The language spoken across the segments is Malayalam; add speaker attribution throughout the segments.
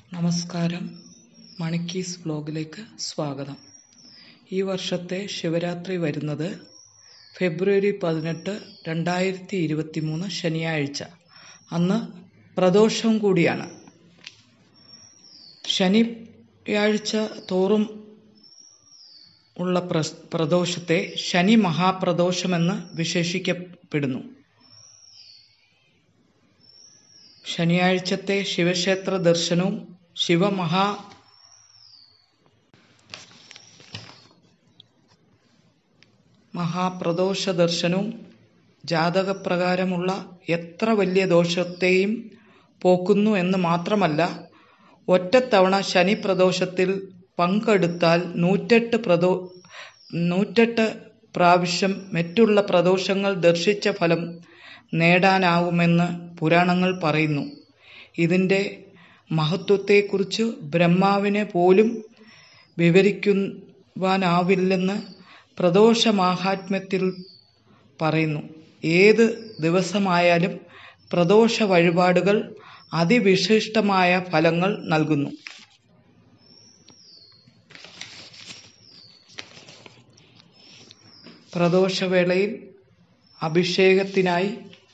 Speaker 1: നമസ്കാരം മണിക്കീസ് വ്ലോഗിലേക്ക് സ്വാഗതം ഈ വർഷത്തെ ശിവരാത്രി വരുന്നത് ഫെബ്രുവരി പതിനെട്ട് രണ്ടായിരത്തി ഇരുപത്തി മൂന്ന് ശനിയാഴ്ച അന്ന് പ്രദോഷവും കൂടിയാണ് ശനിയാഴ്ച തോറും ഉള്ള പ്രസ് പ്രദോഷത്തെ ശനി മഹാപ്രദോഷമെന്ന് വിശേഷിക്കപ്പെടുന്നു ശനിയാഴ്ചത്തെ ശിവക്ഷേത്ര ദർശനവും ശിവമഹാ മഹാപ്രദോഷ ദർശനവും ജാതകപ്രകാരമുള്ള എത്ര വലിയ ദോഷത്തെയും പോക്കുന്നു എന്ന് മാത്രമല്ല ഒറ്റത്തവണ ശനി പ്രദോഷത്തിൽ പങ്കെടുത്താൽ നൂറ്റെട്ട് പ്രദോ നൂറ്റെട്ട് പ്രാവശ്യം മറ്റുള്ള പ്രദോഷങ്ങൾ ദർശിച്ച ഫലം നേടാനാവുമെന്ന് പുരാണങ്ങൾ പറയുന്നു ഇതിൻ്റെ മഹത്വത്തെക്കുറിച്ച് ബ്രഹ്മാവിനെ പോലും വിവരിക്കുവാനാവില്ലെന്ന് പ്രദോഷ മാഹാത്മ്യത്തിൽ പറയുന്നു ഏത് ദിവസമായാലും പ്രദോഷ വഴിപാടുകൾ അതിവിശിഷ്ടമായ ഫലങ്ങൾ നൽകുന്നു പ്രദോഷവേളയിൽ അഭിഷേകത്തിനായി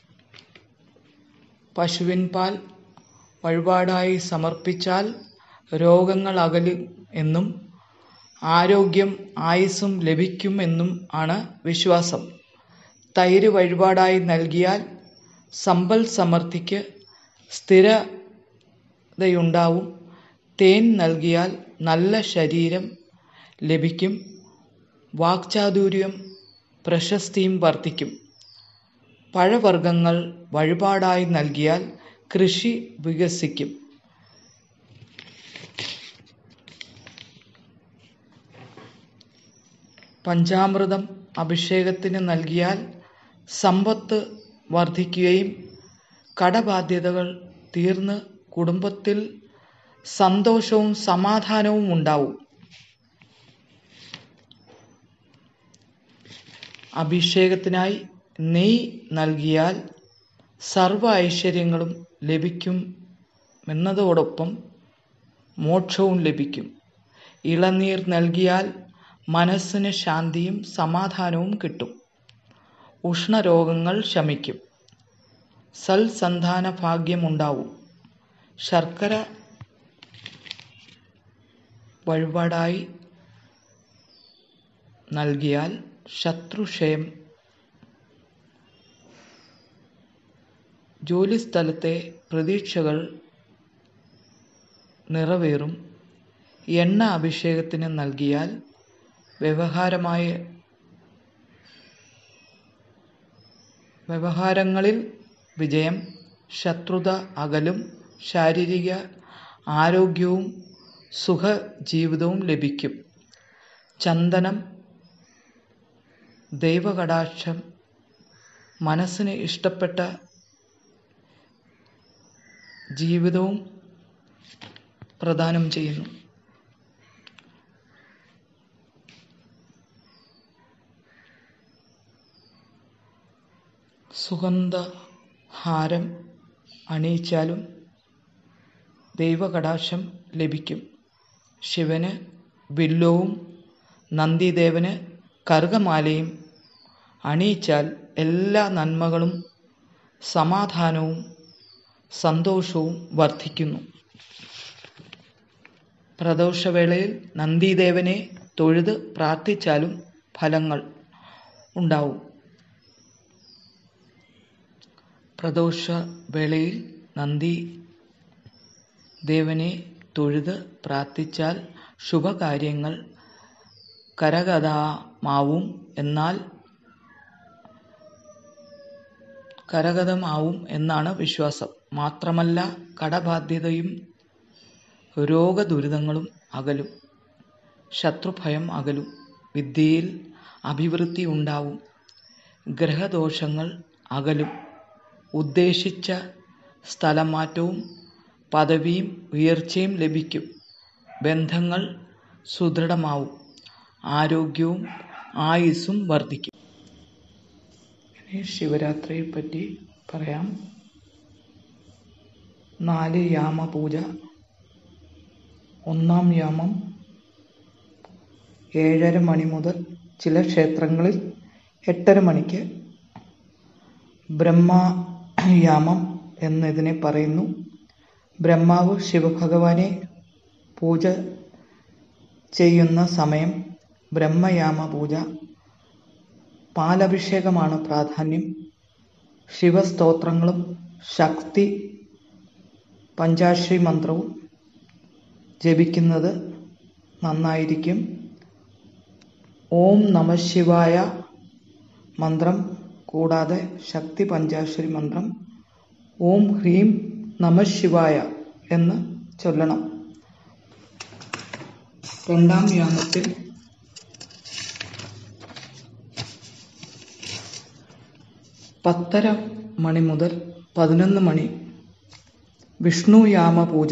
Speaker 1: പശുവിൻ പാൽ വഴിപാടായി സമർപ്പിച്ചാൽ രോഗങ്ങൾ അകലും എന്നും ആരോഗ്യം ആയുസ്സും ലഭിക്കും എന്നും ആണ് വിശ്വാസം തൈര് വഴിപാടായി നൽകിയാൽ സമ്പൽ സമൃദ്ധിക്ക് സ്ഥിരതയുണ്ടാവും തേൻ നൽകിയാൽ നല്ല ശരീരം ലഭിക്കും വാക്ചാതുര്യം പ്രശസ്തിയും വർദ്ധിക്കും പഴവർഗ്ഗങ്ങൾ വഴിപാടായി നൽകിയാൽ കൃഷി വികസിക്കും പഞ്ചാമൃതം അഭിഷേകത്തിന് നൽകിയാൽ സമ്പത്ത് വർദ്ധിക്കുകയും കടബാധ്യതകൾ തീർന്ന് കുടുംബത്തിൽ സന്തോഷവും സമാധാനവും ഉണ്ടാവും അഭിഷേകത്തിനായി നെയ് നൽകിയാൽ സർവ ഐശ്വര്യങ്ങളും ലഭിക്കും എന്നതോടൊപ്പം മോക്ഷവും ലഭിക്കും ഇളനീർ നൽകിയാൽ മനസ്സിന് ശാന്തിയും സമാധാനവും കിട്ടും ഉഷ്ണരോഗങ്ങൾ ശമിക്കും സൽസന്താന ഭാഗ്യമുണ്ടാവും ശർക്കര വഴിപാടായി നൽകിയാൽ ശത്രുക്ഷയം ജോലിസ്ഥലത്തെ പ്രതീക്ഷകൾ നിറവേറും എണ്ണ അഭിഷേകത്തിന് നൽകിയാൽ വ്യവഹാരമായ വ്യവഹാരങ്ങളിൽ വിജയം ശത്രുത അകലും ശാരീരിക ആരോഗ്യവും സുഖജീവിതവും ലഭിക്കും ചന്ദനം ദൈവകടാക്ഷം മനസ്സിന് ഇഷ്ടപ്പെട്ട ജീവിതവും പ്രദാനം ചെയ്യുന്നു സുഗന്ധഹാരം അണിയിച്ചാലും ദൈവകടാക്ഷം ലഭിക്കും ശിവന് വില്ലവും നന്ദിദേവന് കറുകമാലയും അണിയിച്ചാൽ എല്ലാ നന്മകളും സമാധാനവും സന്തോഷവും വർദ്ധിക്കുന്നു പ്രദോഷവേളയിൽ നന്ദിദേവനെ തൊഴുത് പ്രാർത്ഥിച്ചാലും ഫലങ്ങൾ ഉണ്ടാവും പ്രദോഷ വേളയിൽ നന്ദി ദേവനെ തൊഴുത് പ്രാർത്ഥിച്ചാൽ ശുഭകാര്യങ്ങൾ കരഗതമാവും എന്നാൽ കരഗതമാവും എന്നാണ് വിശ്വാസം മാത്രമല്ല കടബാധ്യതയും രോഗദുരിതങ്ങളും അകലും ശത്രുഭയം അകലും വിദ്യയിൽ അഭിവൃദ്ധി ഉണ്ടാവും ഗ്രഹദോഷങ്ങൾ അകലും ഉദ്ദേശിച്ച സ്ഥലമാറ്റവും പദവിയും ഉയർച്ചയും ലഭിക്കും ബന്ധങ്ങൾ സുദൃഢമാവും ആരോഗ്യവും ആയുസ്സും വർദ്ധിക്കും ഇനി ശിവരാത്രിയെ പറ്റി പറയാം നാല് യാമപൂജ ഒന്നാം യാമം ഏഴര മണി മുതൽ ചില ക്ഷേത്രങ്ങളിൽ എട്ടര മണിക്ക് ബ്രഹ്മയാമം എന്നിതിനെ പറയുന്നു ബ്രഹ്മാവ് ശിവഭഗവാനെ പൂജ ചെയ്യുന്ന സമയം ബ്രഹ്മയാമ പൂജ പാലഭിഷേകമാണ് പ്രാധാന്യം ശിവസ്തോത്രങ്ങളും ശക്തി പഞ്ചാക്ഷരി മന്ത്രവും ജപിക്കുന്നത് നന്നായിരിക്കും ഓം നമഃശിവായ മന്ത്രം കൂടാതെ ശക്തി പഞ്ചാക്ഷരി മന്ത്രം ഓം ഹ്രീം നമഃശിവായ എന്ന് ചൊല്ലണം രണ്ടാം യാമത്തിൽ പത്തര മണി മുതൽ പതിനൊന്ന് മണി വിഷ്ണു യാമ പൂജ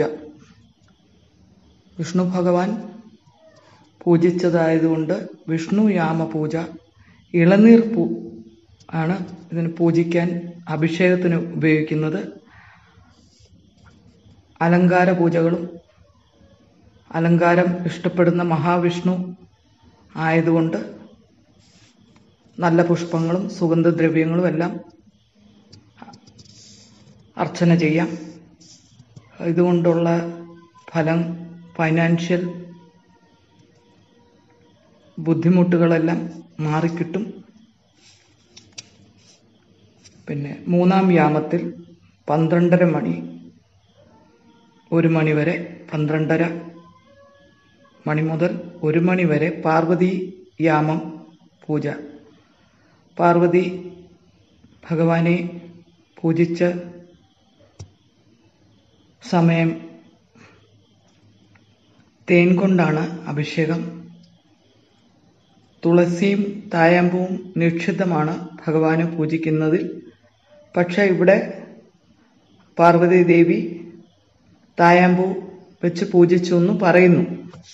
Speaker 1: വിഷ്ണു ഭഗവാൻ പൂജിച്ചതായതുകൊണ്ട് വിഷ്ണു യാമ പൂജ ഇളനീർ പൂ ആണ് ഇതിന് പൂജിക്കാൻ അഭിഷേകത്തിന് ഉപയോഗിക്കുന്നത് അലങ്കാര പൂജകളും അലങ്കാരം ഇഷ്ടപ്പെടുന്ന മഹാവിഷ്ണു ആയതുകൊണ്ട് നല്ല പുഷ്പങ്ങളും സുഗന്ധദ്രവ്യങ്ങളും എല്ലാം അർച്ചന ചെയ്യാം ഇതുകൊണ്ടുള്ള ഫലം ഫൈനാൻഷ്യൽ ബുദ്ധിമുട്ടുകളെല്ലാം മാറിക്കിട്ടും പിന്നെ മൂന്നാം യാമത്തിൽ പന്ത്രണ്ടര മണി ഒരു മണി വരെ പന്ത്രണ്ടര മണി മുതൽ ഒരു മണി വരെ പാർവതി യാമം പൂജ പാർവതി ഭഗവാനെ പൂജിച്ച സമയം തേൻ കൊണ്ടാണ് അഭിഷേകം തുളസിയും തായാമ്പൂവും നിക്ഷിതമാണ് ഭഗവാനെ പൂജിക്കുന്നതിൽ പക്ഷെ ഇവിടെ പാർവതി ദേവി തായാമ്പൂ വെച്ച് പൂജിച്ചു എന്ന് പറയുന്നു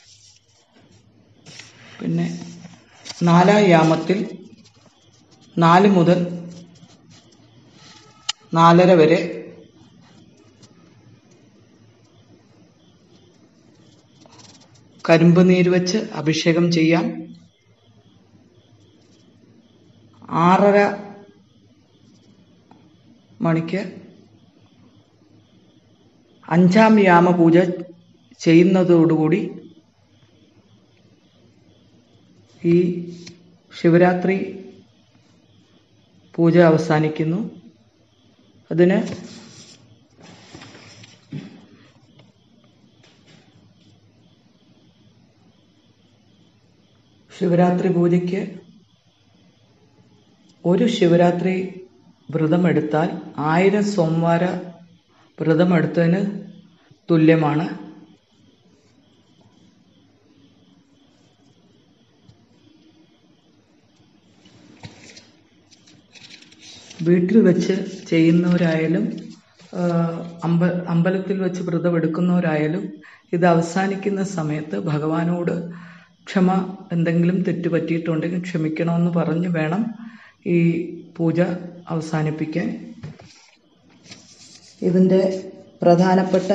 Speaker 1: പിന്നെ നാലാം യാമത്തിൽ നാല് മുതൽ നാലര വരെ കരിമ്പ് നീര് വെച്ച് അഭിഷേകം ചെയ്യാം ആറര മണിക്ക് അഞ്ചാം യാമ പൂജ ചെയ്യുന്നതോടുകൂടി ഈ ശിവരാത്രി പൂജ അവസാനിക്കുന്നു അതിന് ശിവരാത്രി പൂജയ്ക്ക് ഒരു ശിവരാത്രി വ്രതമെടുത്താൽ ആയിരം സോമവാര വ്രതമെടുത്തതിന് തുല്യമാണ് വീട്ടിൽ വെച്ച് ചെയ്യുന്നവരായാലും അമ്പ അമ്പലത്തിൽ വെച്ച് വ്രതം എടുക്കുന്നവരായാലും ഇത് അവസാനിക്കുന്ന സമയത്ത് ഭഗവാനോട് ക്ഷമ എന്തെങ്കിലും തെറ്റ് പറ്റിയിട്ടുണ്ടെങ്കിൽ ക്ഷമിക്കണമെന്ന് പറഞ്ഞ് വേണം ഈ പൂജ അവസാനിപ്പിക്കാൻ ഇതിൻ്റെ പ്രധാനപ്പെട്ട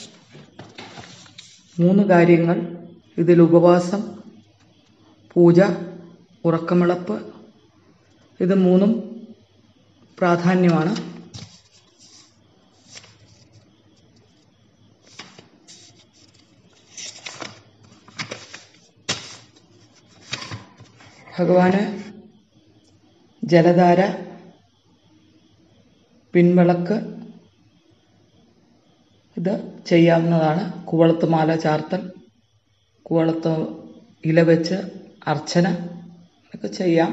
Speaker 1: മൂന്ന് കാര്യങ്ങൾ ഇതിൽ ഉപവാസം പൂജ ഉറക്കമിളപ്പ് ഇത് മൂന്നും പ്രാധാന്യമാണ് ഭഗവാന് ജലധാര പിൻവിളക്ക് ഇത് ചെയ്യാവുന്നതാണ് കുവളത്ത് മാല ചാർത്തൽ കുവളത്ത് ഇല വെച്ച് അർച്ചന ഒക്കെ ചെയ്യാം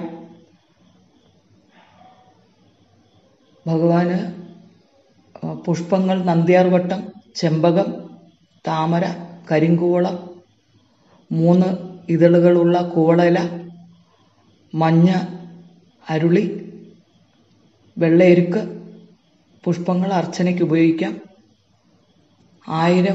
Speaker 1: ഭഗവാന് പുഷ്പങ്ങൾ നന്ദ്യാർവട്ടം ചെമ്പകം താമര കരിങ്കൂവളം മൂന്ന് ഇതളുകളുള്ള കൂവളയില മഞ്ഞ അരുളി വെള്ളയെരുക്ക് പുഷ്പങ്ങൾ അർച്ചനയ്ക്ക് ഉപയോഗിക്കാം ആയിരം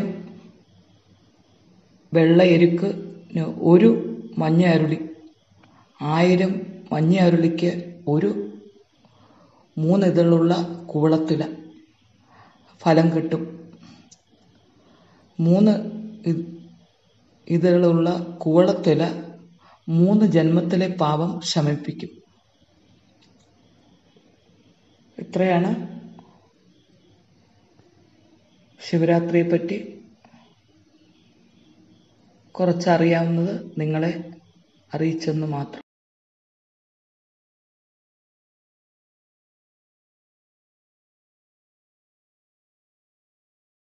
Speaker 1: വെള്ള എരുക്കിന് ഒരു മഞ്ഞ അരുളി ആയിരം മഞ്ഞ അരുളിക്ക് ഒരു മൂന്നിതളുള്ള കുവളത്തില ഫലം കിട്ടും മൂന്ന് ഇതിലുള്ള കൂവളത്തില മൂന്ന് ജന്മത്തിലെ പാപം ശമിപ്പിക്കും ഇത്രയാണ് ശിവരാത്രിയെപ്പറ്റി കുറച്ചറിയാവുന്നത് നിങ്ങളെ അറിയിച്ചെന്ന് മാത്രം